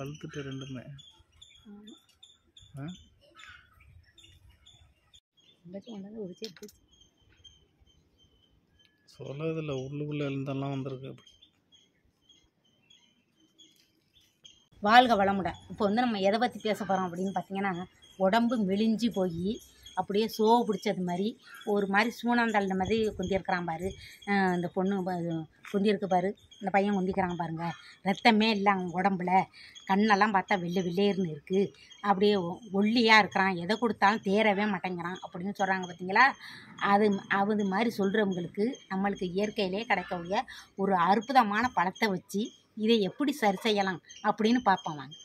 பழுத்துட்டு ரெண்டுமே ஆ எங்கேயாச்சும் கொண்டு வந்து உரிச்சு எடுத்து சொல்லதில்ல உள்ளுக்குள்ளே இருந்தெல்லாம் வந்திருக்கு அப்படி வாழ்க வளமுடன் இப்போ வந்து நம்ம எதை பற்றி பேச போகிறோம் அப்படின்னு பார்த்தீங்கன்னா உடம்பு மெலிஞ்சு போய் அப்படியே சோவு பிடிச்சது மாதிரி ஒரு மாதிரி சூனாந்தள்ள மாதிரி குந்திருக்கிறான் பாரு அஹ் இந்த பொண்ணு ப- குந்திருக்கு பாரு இந்த பையன் குந்திக்கிறான் பாருங்க ரத்தமே இல்லை அவன் உடம்புல கண்ணெல்லாம் பார்த்தா வெள்ளை வெள்ளேர்னு இருக்குது அப்படியே ஒ- ஒல்லியாக இருக்கிறான் எதை கொடுத்தாலும் தேரவே மாட்டேங்கிறான் அப்படின்னு சொல்கிறாங்க பார்த்தீங்களா அது அது மாதிரி சொல்கிறவங்களுக்கு நம்மளுக்கு இயற்கையிலே கிடைக்கக்கூடிய ஒரு அற்புதமான பழத்தை வச்சு இதை எப்படி சரி செய்யலாம் அப்படின்னு பார்ப்போம் வாங்க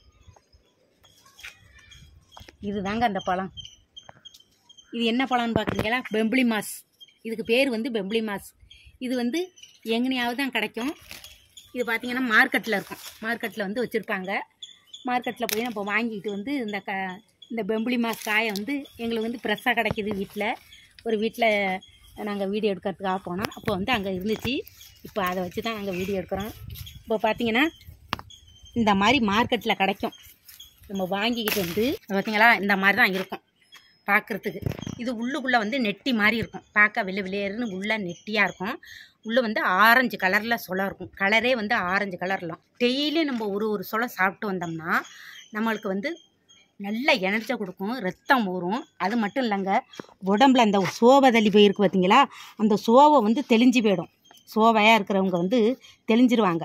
இதுதாங்க அந்த பழம் இது என்ன பழம்னு பார்க்குறீங்களா பெம்பிளி மாஸ் இதுக்கு பேர் வந்து பெம்பிளி மாஸ் இது வந்து எங்கனையாவது தான் கிடைக்கும் இது பார்த்தீங்கன்னா மார்க்கெட்டில் இருக்கும் மார்க்கெட்டில் வந்து வச்சுருப்பாங்க மார்க்கெட்டில் போய் நம்ம வாங்கிட்டு வந்து இந்த க இந்த பெம்பிளி மாஸ் காயை வந்து எங்களுக்கு வந்து ஃப்ரெஷ்ஷாக கிடைக்கிது வீட்டில் ஒரு வீட்டில் நாங்கள் வீடியோ எடுக்கிறதுக்காக போனோம் அப்போ வந்து அங்கே இருந்துச்சு இப்போ அதை வச்சு தான் நாங்கள் வீடியோ எடுக்கிறோம் இப்போ பார்த்தீங்கன்னா இந்த மாதிரி மார்க்கெட்டில் கிடைக்கும் நம்ம வாங்கிக்கிட்டு வந்து பார்த்தீங்களா இந்த மாதிரி தான் இருக்கும் பார்க்குறதுக்கு இது உள்ளுக்குள்ளே வந்து நெட்டி மாதிரி இருக்கும் பார்க்க வெள்ளை வெளியேறுன்னு உள்ளே நெட்டியாக இருக்கும் உள்ளே வந்து ஆரஞ்சு கலரில் சொலை இருக்கும் கலரே வந்து ஆரஞ்சு கலர்லாம் டெய்லி நம்ம ஒரு ஒரு சொலை சாப்பிட்டு வந்தோம்னா நம்மளுக்கு வந்து நல்ல எனர்ஜி கொடுக்கும் ரத்தம் ஊறும் அது மட்டும் இல்லைங்க உடம்புல அந்த சோபதளி போயிருக்கு பார்த்தீங்களா அந்த சோவை வந்து தெளிஞ்சு போயிடும் சோவையாக இருக்கிறவங்க வந்து தெளிஞ்சிருவாங்க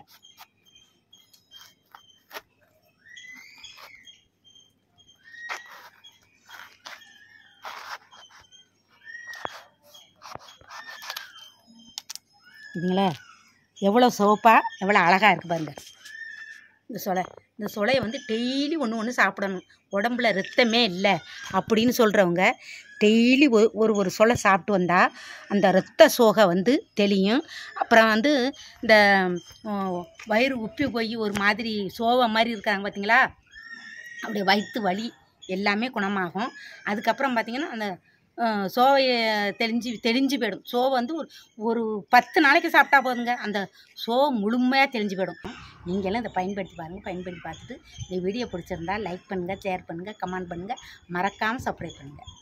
இதுங்களா எவ்வளோ சோப்பாக எவ்வளோ அழகாக இருக்குது பாருங்க இந்த சொலை இந்த சொலையை வந்து டெய்லி ஒன்று ஒன்று சாப்பிடணும் உடம்புல ரத்தமே இல்லை அப்படின்னு சொல்கிறவங்க டெய்லி ஒரு ஒரு ஒரு சொலை சாப்பிட்டு வந்தால் அந்த ரத்த சோகை வந்து தெளியும் அப்புறம் வந்து இந்த உம், வயிறு உப்பி போய் ஒரு மாதிரி சோவை மாதிரி இருக்காங்க பார்த்தீங்களா அப்படியே வயிற்று வலி எல்லாமே குணமாகும் அதுக்கப்புறம் பார்த்தீங்கன்னா அந்த அஹ், சோவையை தெளிஞ்சு தெளிஞ்சு போயிடும் சோவை வந்து ஒரு ஒரு பத்து நாளைக்கு சாப்பிட்டா போதுங்க அந்த சோ முழுமையாக தெளிஞ்சு போயிடும் நீங்களும் இதை பயன்படுத்தி பாருங்கள் பயன்படுத்தி பார்த்துட்டு இந்த வீடியோ பிடிச்சிருந்தா லைக் பண்ணுங்கள் ஷேர் பண்ணுங்கள் கமெண்ட் பண்ணுங்கள் மறக்காமல் சப்ஸ்கிரைப் பண்ணுங்கள்